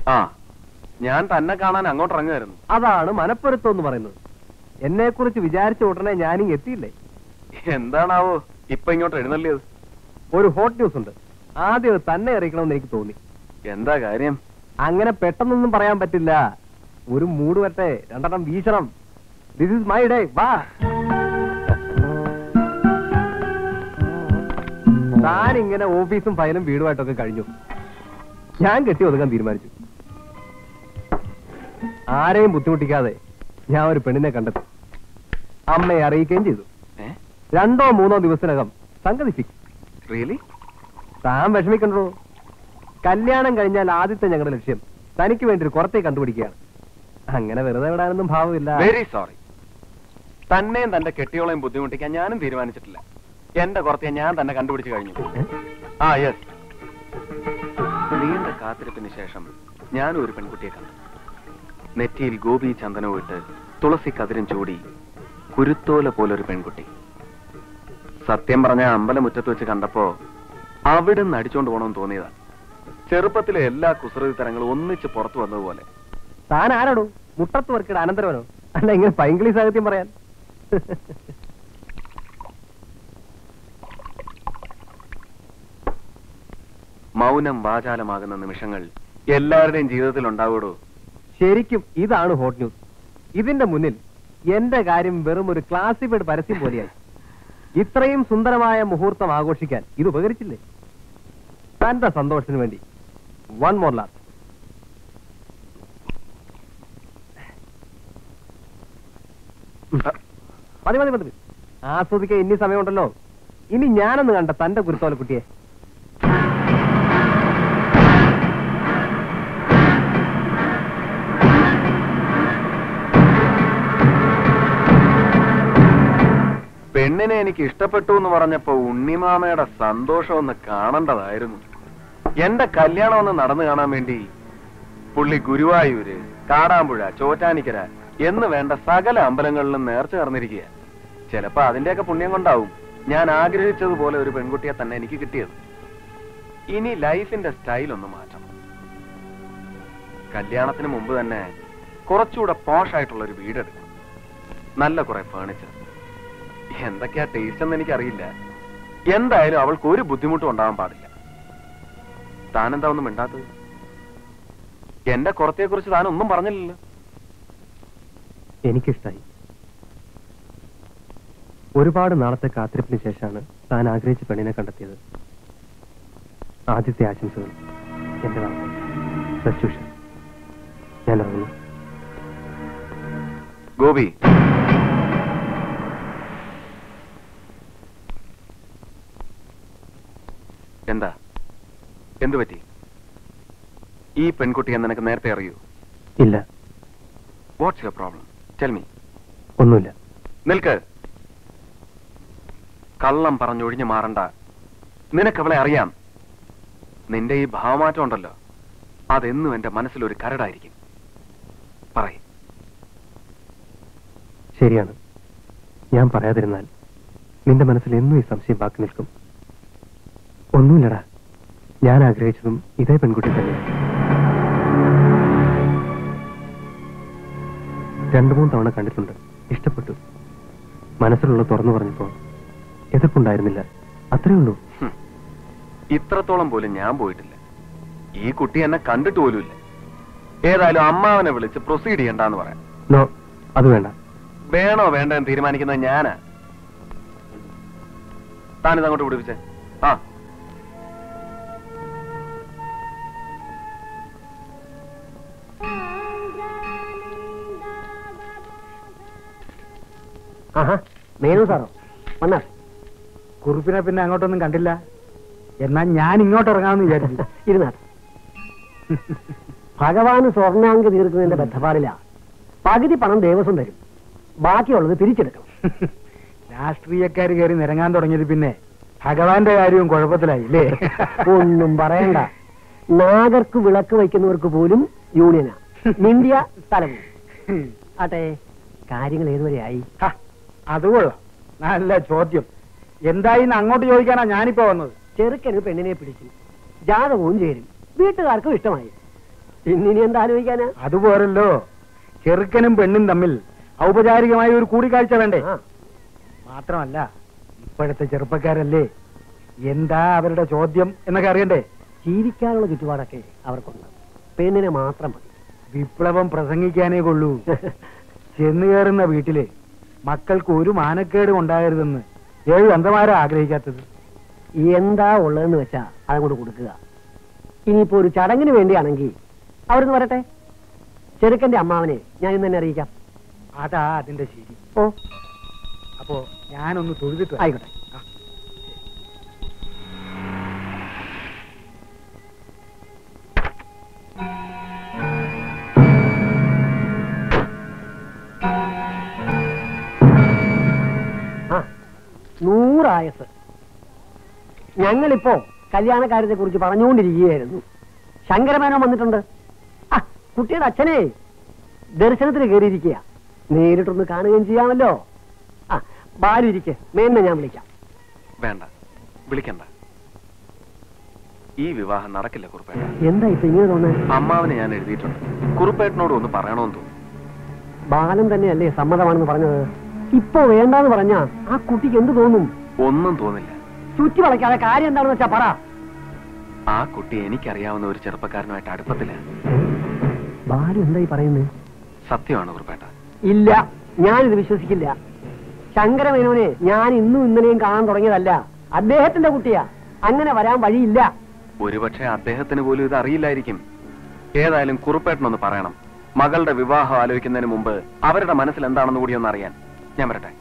ആ ഞാൻ തന്നെ കാണാൻ അങ്ങോട്ട് ഇറങ്ങുമായിരുന്നു അതാണ് മനപ്പൊരുത്തം എന്ന് പറയുന്നത് എന്നെ കുറിച്ച് വിചാരിച്ച ഉടനെ ഞാനിങ് എത്തിയില്ലേ എന്താണാവോ ഇപ്പൊ ഇങ്ങോട്ട് എഴുന്നള്ളിയത് ഒരു ഹോട്ട് ന്യൂസ് ഉണ്ട് ആദ്യം അത് തന്നെ അറിയിക്കണമെന്ന് എനിക്ക് തോന്നി എന്താ കാര്യം അങ്ങനെ പെട്ടെന്നൊന്നും പറയാൻ പറ്റില്ല ഒരു മൂട് വരട്ടെ രണ്ടെണ്ണം വീശണം ദിസ് ഇസ് മൈ ഡേ വാ താൻ ഇങ്ങനെ ഓഫീസും ഫയലും വീടുമായിട്ടൊക്കെ കഴിഞ്ഞു ഞാൻ കെട്ടി ഒതുക്കാൻ തീരുമാനിച്ചു ആരെയും ബുദ്ധിമുട്ടിക്കാതെ ഞാൻ ഒരു പെണ്ണിനെ കണ്ടെത്തി അമ്മയെ അറിയിക്കുകയും ചെയ്തു ഏ രണ്ടോ മൂന്നോ ദിവസത്തിനകം സംഗതി ഫിക്സ് റിയലി താൻ വിഷമിക്കണ്ടോ കല്യാണം കഴിഞ്ഞാൽ ആദ്യത്തെ ഞങ്ങളുടെ ലക്ഷ്യം തനിക്ക് വേണ്ടി ഒരു കുറത്തെ കണ്ടുപിടിക്കുകയാണ് അങ്ങനെ വെറുതെ വിടാനൊന്നും ഭാവമില്ല വെരി സോറി തന്നെയും തന്റെ കെട്ടിയോളെയും ബുദ്ധിമുട്ടിക്കാൻ ഞാനും തീരുമാനിച്ചിട്ടില്ല എന്റെ കുറത്തെ ഞാൻ തന്നെ കണ്ടുപിടിച്ചു കഴിഞ്ഞു ഏ? ആ യെസ് നീണ്ട കാത്തിരിപ്പിന് ശേഷം ഞാനും ഒരു പെൺകുട്ടിയെ കണ്ടു നെറ്റിയിൽ ഗോപി ചന്ദനവും ഇട്ട് തുളസി കതിരും ചൂടി കുരുത്തോല പോലൊരു പെൺകുട്ടി സത്യം പറഞ്ഞ അമ്പലമുറ്റത്ത് വെച്ച് കണ്ടപ്പോ അവിടെ നിന്ന് അടിച്ചോണ്ട് പോകണമെന്ന് തോന്നിയതാ ചെറുപ്പത്തിലെ എല്ലാ കുസൃതി തരങ്ങളും ഒന്നിച്ച് പുറത്തു വന്നതുപോലെ താൻ ആരാടോ മുട്ടത്ത് വർക്കിയുടെ അനന്തരവനോ അല്ല ഇങ്ങനെ പൈങ്കിളി സാഹിത്യം പറയാൻ മൗനം വാചാലമാകുന്ന നിമിഷങ്ങൾ എല്ലാവരുടെയും ജീവിതത്തിൽ ഉണ്ടാവൂടോ ശരിക്കും ഇതാണ് ഹോട്ട് ന്യൂസ് ഇതിന്റെ മുന്നിൽ എന്റെ കാര്യം വെറും ഒരു ക്ലാസിഫൈഡ് പരസ്യം പോലെയായി ഇത്രയും സുന്ദരമായ മുഹൂർത്തം ആഘോഷിക്കാൻ ഇത് ഉപകരിച്ചില്ലേ തന്റെ സന്തോഷത്തിന് വേണ്ടി വൺ മോർ ലാസ്റ്റ് മതി മതി മതി ആസ്വദിക്കാൻ ഇനി സമയമുണ്ടല്ലോ ഇനി ഞാനൊന്ന് കണ്ട തന്റെ കുരുത്തോല കുട്ടിയെ പെണ്ണിനെ എനിക്ക് ഇഷ്ടപ്പെട്ടു എന്ന് പറഞ്ഞപ്പോ ഉണ്ണിമാമയുടെ സന്തോഷം ഒന്ന് കാണേണ്ടതായിരുന്നു എന്റെ കല്യാണം ഒന്ന് നടന്നു കാണാൻ വേണ്ടി പുള്ളി ഗുരുവായൂര് കാടാമ്പുഴ ചോറ്റാനിക്കര എന്ന് വേണ്ട സകല അമ്പലങ്ങളിലും നേർച്ച ചേർന്നിരിക്കുക ചിലപ്പോ അതിന്റെയൊക്കെ പുണ്യം കൊണ്ടാവും ഞാൻ ആഗ്രഹിച്ചതുപോലെ ഒരു പെൺകുട്ടിയെ തന്നെ എനിക്ക് കിട്ടിയത് ഇനി ലൈഫിന്റെ സ്റ്റൈൽ ഒന്ന് മാറ്റണം കല്യാണത്തിന് മുമ്പ് തന്നെ കുറച്ചുകൂടെ പോഷ് ആയിട്ടുള്ള ഒരു വീടെടുക്കണം നല്ല കുറെ ഫേണിച്ചർ എന്തൊക്കെയാ ടേസ്റ്റ് എന്ന് എനിക്കറിയില്ല എന്തായാലും അവൾക്ക് ഒരു ബുദ്ധിമുട്ടും ഉണ്ടാവാൻ പാടില്ല താനെന്താ ഒന്നും മിണ്ടാത്തത് എന്റെ കുറത്തെ കുറിച്ച് താൻ ഒന്നും പറഞ്ഞില്ലല്ലോ എനിക്കിഷ്ടായി ഒരുപാട് നാളത്തെ കാത്തിരിപ്പിന് ശേഷമാണ് താൻ ആഗ്രഹിച്ച പെണ്ണിനെ കണ്ടെത്തിയത് ആദ്യത്തെ ആശംസകൾ എന്റെ സച്ചുഷൻ ഞാൻ ഇറങ്ങുന്നു ഗോപി എന്താ എന്തു പറ്റി ഈ പെൺകുട്ടിയെ നിനക്ക് നേരത്തെ അറിയൂ ഇല്ല what's your problem tell me ഒന്നുമില്ല നിൽക്ക് കള്ളം പറഞ്ഞൊഴിഞ്ഞു മാറണ്ട നിനക്കവളെ അറിയാം നിന്റെ ഈ ഭാവമാറ്റം ഉണ്ടല്ലോ അതെന്നും എന്റെ മനസ്സിലൊരു കരടായിരിക്കും പറയ് ശരിയാണ് ഞാൻ പറയാതിരുന്നാൽ നിന്റെ മനസ്സിൽ എന്നും ഈ സംശയം ബാക്കി നിൽക്കും ഒന്നുമില്ലടാ ഞാൻ ആഗ്രഹിച്ചതും ഇതേ പെൺകുട്ടി തന്നെയാണ് രണ്ടു മൂന്ന് തവണ കണ്ടിട്ടുണ്ട് ഇഷ്ടപ്പെട്ടു മനസ്സിലുള്ള തുറന്നു പറഞ്ഞപ്പോ എതിർപ്പുണ്ടായിരുന്നില്ല അത്രേ ഉള്ളൂ ഹും. ഇത്രത്തോളം പോലും ഞാൻ പോയിട്ടില്ല ഈ കുട്ടി എന്നെ കണ്ടിട്ട് പോലുമില്ല ഏതായാലും അമ്മാവനെ വിളിച്ച് പ്രൊസീഡ് ചെയ്യണ്ടെന്ന് പറയാം നോ അത് വേണ്ട വേണോ വേണ്ട എന്ന് തീരുമാനിക്കുന്നത് ഞാനാ താനിത് അങ്ങോട്ട് പിടിപ്പിച്ചേ ആ ആഹാ മേനു സാറോ വന്നാ കുറുപ്പിനെ പിന്നെ അങ്ങോട്ടൊന്നും കണ്ടില്ല എന്നാൽ ഞാൻ ഇങ്ങോട്ട് ഇറങ്ങാമെന്ന് വിചാരിച്ചു ഇരുന്നാ ഭഗവാന് സ്വർണ്ണാങ്ക് തീർക്കുന്നതിന്റെ ബദ്ധപ്പാടില്ല പകുതി പണം ദേവസ്വം തരും ബാക്കിയുള്ളത് തിരിച്ചെടുക്കണം രാഷ്ട്രീയക്കാർ കയറി നിരങ്ങാൻ തുടങ്ങിയത് പിന്നെ ഭഗവാന്റെ കാര്യവും കുഴപ്പത്തിലായി അല്ലേ ഒന്നും പറയണ്ട നാഗർക്ക് വിളക്ക് വയ്ക്കുന്നവർക്ക് പോലും യൂണിയനാ ഇന്ത്യ സ്ഥലം ആട്ടെ കാര്യങ്ങൾ ഏതുവരെയായി ഹ, അത് കൊള്ളാം നല്ല ചോദ്യം എന്തായിന്ന് അങ്ങോട്ട് ചോദിക്കാനാ ഞാനിപ്പോ വന്നത് ചെറുക്കന് പെണ്ണിനെ പിടിച്ചു ജാതകവും ചേരും വീട്ടുകാർക്കും ഇഷ്ടമായി ഇന്നിനി എന്താ ആലോചിക്കാനാ അതുപോരല്ലോ ചെറുക്കനും പെണ്ണും തമ്മിൽ ഔപചാരികമായ ഒരു കൂടിക്കാഴ്ച വേണ്ടേ ആ, മാത്രമല്ല ഇപ്പോഴത്തെ ചെറുപ്പക്കാരല്ലേ എന്താ അവരുടെ ചോദ്യം എന്നൊക്കെ അറിയണ്ടേ ജീവിക്കാനുള്ള ചുറ്റുപാടൊക്കെ അവർക്കുണ്ട് പെണ്ണിനെ മാത്രം മതി വിപ്ലവം പ്രസംഗിക്കാനേ കൊള്ളൂ ചെന്നു കയറുന്ന വീട്ടില് മക്കൾക്ക് ഒരു മാനക്കേടും ഉണ്ടാകരുതെന്ന് ഏഴ് അന്തമാരാ ആഗ്രഹിക്കാത്തത് എന്താ ഉള്ളതെന്ന് വെച്ചാ അതങ്ങോട്ട് കൊടുക്കുക ഇനിയിപ്പോ ഒരു ചടങ്ങിന് വേണ്ടിയാണെങ്കിൽ അവിടുന്ന് വരട്ടെ ചെറുക്കന്റെ അമ്മാവനെ ഞാൻ ഇന്ന് തന്നെ അറിയിക്കാം അതാ അതിന്റെ ശരി ഓ അപ്പോ ഞാനൊന്ന് തൊഴുതിട്ട് വരാം. ആയിക്കോട്ടെ. ആ. ആ നൂറായസ് ഞങ്ങളിപ്പോ കല്യാണക്കാര്യത്തെ കുറിച്ച് പറഞ്ഞുകൊണ്ടിരിക്കുകയായിരുന്നു ശങ്കരമേനോൻ വന്നിട്ടുണ്ട് ആ കുട്ടിയുടെ അച്ഛനെ ദർശനത്തിന് കയറിയിരിക്കുക നേരിട്ടൊന്ന് കാണുകയും ചെയ്യാമല്ലോ ആ ബാലു ഇരിക്കെ മേന്നെ ഞാൻ വിളിക്കാം വേണ്ട വിളിക്കണ്ട ഈ വിവാഹം നടക്കില്ല കുറുപ്പേട്ട എന്താ ഇപ്പൊ ഇങ്ങനെ തോന്നുന്നത് അമ്മാവനെ ഞാൻ എഴുതിയിട്ടുണ്ട് കുറുപ്പേട്ടനോട് ഒന്ന് പറയണമെന്ന് തോന്നുന്നു ബാലൻ തന്നെയല്ലേ സമ്മതമാണെന്ന് പറഞ്ഞത് ഇപ്പൊ വേണ്ടാന്ന് പറഞ്ഞാ ആ കുട്ടിക്ക് എന്ത് തോന്നും ഒന്നും തോന്നില്ല ചുറ്റി വളയ്ക്കാതെ കാര്യം എന്താണെന്ന് വെച്ചാ പറ ആ കുട്ടി എനിക്കറിയാവുന്ന ഒരു ചെറുപ്പക്കാരനുമായിട്ട് അടുപ്പത്തില്ല ബാലു എന്തായി പറയുന്നത് സത്യമാണ് കുറുപ്പേട്ട ഇല്ല ഞാനിത് വിശ്വസിക്കില്ല ശങ്കരമേനോനെ ഞാൻ ഇന്നും ഇന്നലെയും കാണാൻ തുടങ്ങിയതല്ല അദ്ദേഹത്തിന്റെ കുട്ടിയാ അങ്ങനെ വരാൻ വഴിയില്ല ഒരുപക്ഷെ അദ്ദേഹത്തിന് പോലും ഇത് അറിയില്ലായിരിക്കും ഏതായാലും കുറുപ്പേട്ടനൊന്ന് പറയണം മകളുടെ വിവാഹം ആലോചിക്കുന്നതിന് മുമ്പ് അവരുടെ മനസ്സിൽ എന്താണെന്ന് കൂടി ഒന്ന് അറിയാൻ ഞാൻ വരട്ടെ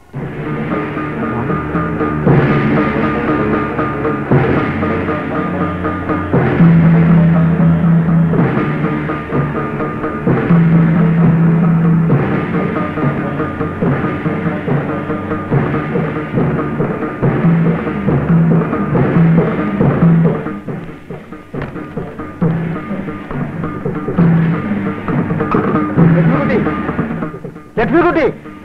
ലക്ഷ്മിക്കുട്ടി ലക്ഷ്മിക്കുട്ടി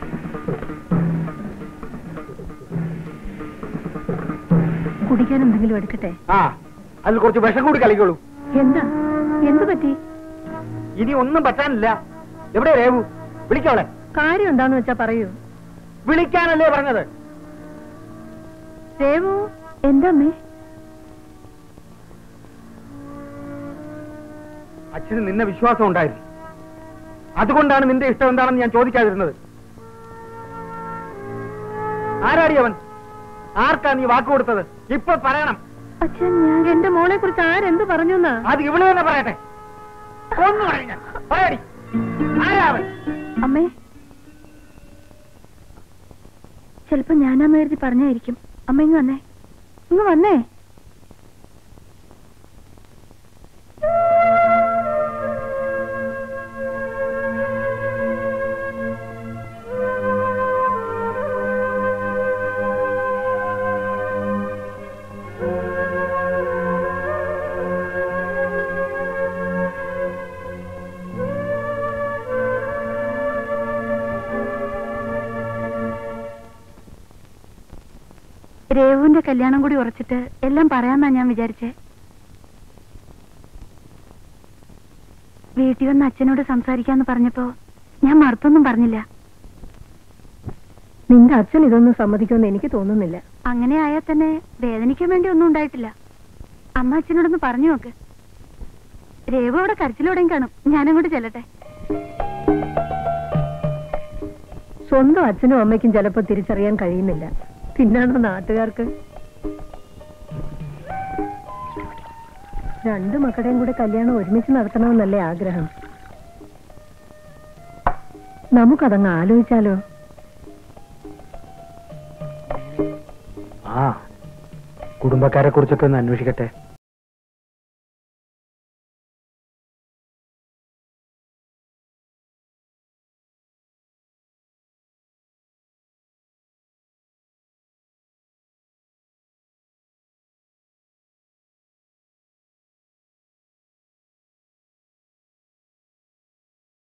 കുടിക്കാൻ എന്തെങ്കിലും എടുക്കട്ടെ ആ അതിൽ കുറച്ച് വിഷം കൂടി കളിക്കോളൂ എന്താ എന്തു പറ്റി ഇനി ഒന്നും പറ്റാനില്ല എവിടെ രേവു വിളിക്കോളെ കാര്യം എന്താന്ന് വെച്ചാ പറയൂ വിളിക്കാനല്ലേ പറഞ്ഞത് രേവു എന്താ അമ്മേ അച്ഛന് നിന്നെ വിശ്വാസം ഉണ്ടായിരുന്നു അതുകൊണ്ടാണ് നിന്റെ ഇഷ്ടം എന്താണെന്ന് ഞാൻ ചോദിക്കാതിരുന്നത് ആരാടി അവൻ ആർക്കാ നീ വാക്ക് കൊടുത്തത് ഇപ്പൊ പറയണം അച്ഛൻ ഞാൻ എന്റെ മോളെ കുറിച്ച് ആരെന്ത് പറഞ്ഞു എന്നാ അത് ഇവള് തന്നെ പറയട്ടെ ഒന്ന് പറയും ഞാൻ. പറയടി ആരാ അവൻ അമ്മേ ചിലപ്പോ ഞാനമ്മ എഴുതി പറഞ്ഞായിരിക്കും അമ്മ ഇങ്ങ് വന്നേ ഇങ്ങ് വന്നേ രേവുവിന്റെ കല്യാണം കൂടി ഉറച്ചിട്ട് എല്ലാം പറയാന്നാ ഞാൻ വിചാരിച്ചേ വീട്ടിൽ വന്ന് അച്ഛനോട് സംസാരിക്കാന്ന് പറഞ്ഞപ്പോ ഞാൻ മറുത്തൊന്നും പറഞ്ഞില്ല നിന്റെ അച്ഛൻ ഇതൊന്നും സമ്മതിക്കുമെന്ന് എനിക്ക് തോന്നുന്നില്ല അങ്ങനെ ആയാൽ തന്നെ വേദനിക്കാൻ വേണ്ടി ഒന്നും ഉണ്ടായിട്ടില്ല അമ്മ അച്ഛനോടൊന്ന് പറഞ്ഞു നോക്ക് രേവു അവിടെ കരച്ചിലോടെയും കാണും ഞാനങ്ങോട്ട് ചെല്ലട്ടെ സ്വന്തം അച്ഛനും അമ്മയ്ക്കും ചിലപ്പോ തിരിച്ചറിയാൻ കഴിയുന്നില്ല പിന്നാണോ നാട്ടുകാർക്ക് രണ്ടു മക്കളുടെയും കൂടെ കല്യാണം ഒരുമിച്ച് നടത്തണമെന്നല്ലേ ആഗ്രഹം നമുക്കതങ്ങ് ആലോചിച്ചാലോ ആ കുടുംബക്കാരെ കുറിച്ചൊക്കെ ഒന്ന് അന്വേഷിക്കട്ടെ